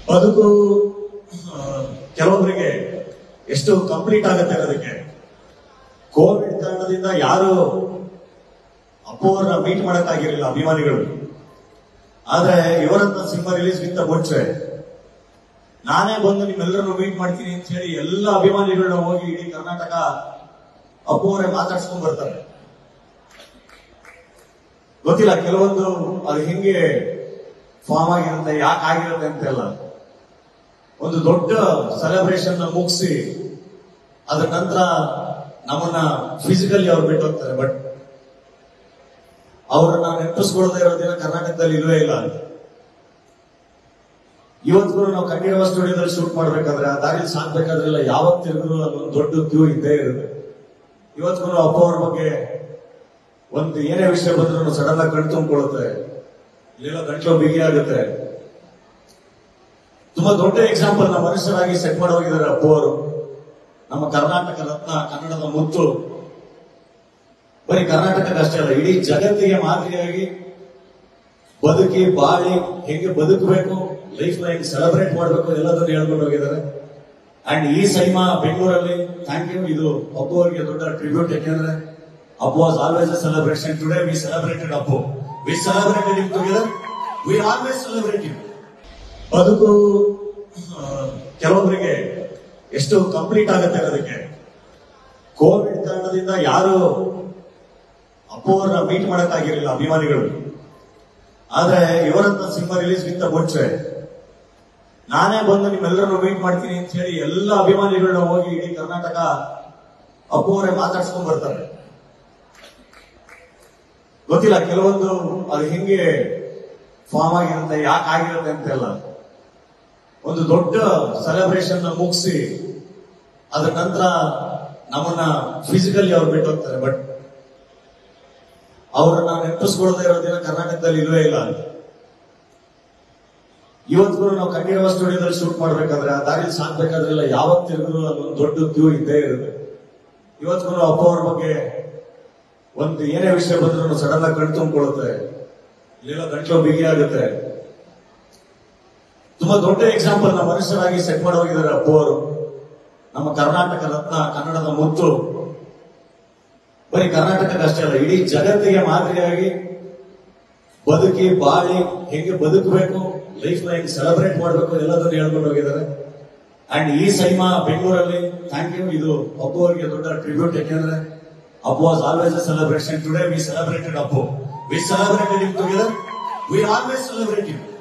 ಬದುಕು ಆ, ಕೆಲವೊಬ್ಬರಿಗೆ ಎಷ್ಟು ಕಂಪ್ಲೀಟ್ ಆಗುತ್ತೆ ಅನ್ನೋದಕ್ಕೆ ಕೋವಿಡ್ ಕಾರಣದಿಂದ ಯಾರು ಅಪ್ಪು ಅವ್ರನ್ನ ಮೀಟ್ ಮಾಡಕ್ಕಾಗಿರಲಿಲ್ಲ ಅಭಿಮಾನಿಗಳು ಆದ್ರೆ ಇವರನ್ನ ಸಿನಿಮಾ ರಿಲೀಸ್ಗಿಂತ ಮುಂಚೆ ನಾನೇ ಬಂದು ನಿಮ್ಮೆಲ್ಲರನ್ನು ಮೀಟ್ ಮಾಡ್ತೀನಿ ಅಂತ ಹೇಳಿ ಎಲ್ಲ ಅಭಿಮಾನಿಗಳನ್ನ ಹೋಗಿ ಇಡೀ ಕರ್ನಾಟಕ ಅಪ್ಪು ಅವರೇ ಮಾತಾಡ್ಸ್ಕೊಂಡ್ ಬರ್ತಾರೆ ಗೊತ್ತಿಲ್ಲ ಕೆಲವೊಂದು ಅದು ಹೆಂಗೆ ಫಾರ್ಮ್ ಆಗಿರುತ್ತೆ ಯಾಕೆ ಆಗಿರುತ್ತೆ ಅಂತೆಲ್ಲ ಒಂದು ದೊಡ್ಡ ಸೆಲೆಬ್ರೇಷನ್ ಮುಗಿಸಿ ಅದ್ರ ನಂತರ ನಮ್ಮನ್ನ ಫಿಸಿಕಲಿ ಅವ್ರು ಬಿಟ್ಟು ಹೋಗ್ತಾರೆ ಬಟ್ ಅವ್ರನ್ನ ನೆನಪಿಸ್ಕೊಳ್ತಾ ಇರೋ ದಿನ ಕರ್ನಾಟಕದಲ್ಲಿ ಇಲ್ವೇ ಇಲ್ಲ ಇವತ್ತಿಗೂ ನಾವು ಕಂಠೀರವ ಸ್ಟುಡಿಯೋದಲ್ಲಿ ಶೂಟ್ ಮಾಡ್ಬೇಕಾದ್ರೆ ಆ ದಾರಿ ಸಾಕ್ಬೇಕಾದ್ರೆಲ್ಲ ಯಾವತ್ತು ತಿರುಗಿದ್ರು ಅಲ್ಲೊಂದು ದೊಡ್ಡ ಕ್ಯೂ ಇದ್ದೇ ಇರುತ್ತೆ ಇವತ್ತಿಗೂ ಅಪ್ಪ ಅವ್ರ ಬಗ್ಗೆ ಒಂದು ಏನೇ ವಿಷಯ ಬಂದ್ರು ಸಡನ್ ಆಗಿ ಕಣ್ ತುಂಬಿಕೊಳ್ಳುತ್ತೆ ಇಲ್ಲೆಲ್ಲ ಗಂಟ್ಲು ಬಿಗಿ ಆಗುತ್ತೆ ತುಂಬಾ ದೊಡ್ಡ ಎಕ್ಸಾಂಪಲ್ ನಮ್ಮ ಮನುಷ್ಯರಾಗಿ ಸೆಟ್ ಮಾಡಿ ಹೋಗಿದ್ದಾರೆ ಅಪ್ಪು ಅವರು ನಮ್ಮ ಕರ್ನಾಟಕ ರತ್ನ ಕನ್ನಡದ ಮುತ್ತು ಬರೀ ಕರ್ನಾಟಕಕ್ಕೆ ಅಷ್ಟೇ ಅಲ್ಲ ಇಡೀ ಜಗತ್ತಿಗೆ ಮಾದರಿಯಾಗಿ ಬದುಕಿ ಬಾಳಿ ಹೇಗೆ ಬದುಕಬೇಕು ಲೈಫ್ ನ ಹೆಂಗೆ ಸೆಲೆಬ್ರೇಟ್ ಮಾಡಬೇಕು ಎಲ್ಲದನ್ನು ಹೇಳ್ಕೊಂಡು ಹೋಗಿದ್ದಾರೆ ಅಂಡ್ ಈ ಸಿನಿಮಾ ಬೆಂಗಳೂರಲ್ಲಿ ಥ್ಯಾಂಕ್ ಯು ಇದು ಅಪ್ಪು ಅವರಿಗೆ ದೊಡ್ಡ ಟ್ರಿಬ್ಯೂಟ್ ಯಾಕೆಂದ್ರೆ Appu was always a celebration today we celebrated Appu we celebrated him together we always celebrate him ಬದುಕು ಆ, ಕೆಲವೊಬ್ಬರಿಗೆ ಎಷ್ಟು ಕಂಪ್ಲೀಟ್ ಆಗುತ್ತೆ ಅನ್ನೋದಕ್ಕೆ ಕೋವಿಡ್ ಕಾರಣದಿಂದ ಯಾರು ಅಪ್ಪು ಅವ್ರನ್ನ ಮೀಟ್ ಮಾಡಕ್ಕಾಗಿರಲಿಲ್ಲ ಅಭಿಮಾನಿಗಳು ಆದ್ರೆ ಇವರನ್ನ ಸಿನಿಮಾ ರಿಲೀಸ್ಗಿಂತ ಮುಂಚೆ ನಾನೇ ಬಂದು ನಿಮ್ಮೆಲ್ಲರನ್ನು ಮೀಟ್ ಮಾಡ್ತೀನಿ ಅಂತ ಹೇಳಿ ಎಲ್ಲ ಅಭಿಮಾನಿಗಳನ್ನ ಹೋಗಿ ಇಡೀ ಕರ್ನಾಟಕ ಅಪ್ಪು ಅವರೇ ಮಾತಾಡ್ಸ್ಕೊಂಡ್ ಬರ್ತಾರೆ ಗೊತ್ತಿಲ್ಲ ಕೆಲವೊಂದು ಅದು ಹೆಂಗೆ ಫಾರ್ಮ್ ಆಗಿರುತ್ತೆ ಯಾಕೆ ಆಗಿರುತ್ತೆ ಅಂತೆಲ್ಲ ಒಂದು ದೊಡ್ಡ ಸೆಲೆಬ್ರೇಷನ್ ಮುಗಿಸಿ ಅದ್ರ ನಂತರ ನಮ್ಮನ್ನ ಫಿಸಿಕಲಿ ಅವ್ರು ಬಿಟ್ಟು ಹೋಗ್ತಾರೆ ಬಟ್ ಅವ್ರನ್ನ ನೆನಪಿಸ್ಕೊಳ್ತಾ ಇರೋ ದಿನ ಕರ್ನಾಟಕದಲ್ಲಿ ಇಲ್ವೇ ಇಲ್ಲ ಇವತ್ತಿಗೂ ನಾವು ಕಂಠೀರವ ಸ್ಟುಡಿಯೋದಲ್ಲಿ ಶೂಟ್ ಮಾಡ್ಬೇಕಾದ್ರೆ ಆ ದಾರಿ ಸಾಕ್ಬೇಕಾದ್ರೆಲ್ಲ ಯಾವತ್ತು ತಿರುಗಿದ್ರು ಅಲ್ಲೊಂದು ದೊಡ್ಡ ಕ್ಯೂ ಇದ್ದೇ ಇರುತ್ತೆ ಇವತ್ತಿಗೂ ಅಪ್ಪ ಅವ್ರ ಬಗ್ಗೆ ಒಂದು ಏನೇ ವಿಷಯ ಬಂದ್ರು ಸಡನ್ ಆಗಿ ಕಣ್ ತುಂಬಿಕೊಳ್ಳುತ್ತೆ ಇಲ್ಲೆಲ್ಲ ಗಂಟ್ಲು ಬಿಗಿ ಆಗುತ್ತೆ ತುಂಬಾ ದೊಡ್ಡ ಎಕ್ಸಾಂಪಲ್ ನಮ್ಮ ಮನುಷ್ಯರಾಗಿ ಸೆಟ್ ಮಾಡಿ ಹೋಗಿದ್ದಾರೆ ಅಪ್ಪು ಅವರು ನಮ್ಮ ಕರ್ನಾಟಕ ರತ್ನ ಕನ್ನಡದ ಮುತ್ತು ಬರೀ ಕರ್ನಾಟಕಕ್ಕೆ ಅಷ್ಟೇ ಅಲ್ಲ ಇಡೀ ಜಗತ್ತಿಗೆ ಮಾದರಿಯಾಗಿ ಬದುಕಿ ಬಾಳಿ ಹೇಗೆ ಬದುಕಬೇಕು ಲೈಫ್ ನ ಹೆಂಗೆ ಸೆಲೆಬ್ರೇಟ್ ಮಾಡಬೇಕು ಎಲ್ಲದನ್ನು ಹೇಳ್ಕೊಂಡು ಹೋಗಿದ್ದಾರೆ ಅಂಡ್ ಈ ಸಿನಿಮಾ ಬೆಂಗಳೂರಲ್ಲಿ ಥ್ಯಾಂಕ್ ಯು ಇದು ಅಪ್ಪು ಅವರಿಗೆ ದೊಡ್ಡ ಟ್ರಿಬ್ಯೂಟ್ ಯಾಕೆಂದ್ರೆ Appu was always a celebration today we celebrated Appu we celebrated him together we always celebrate him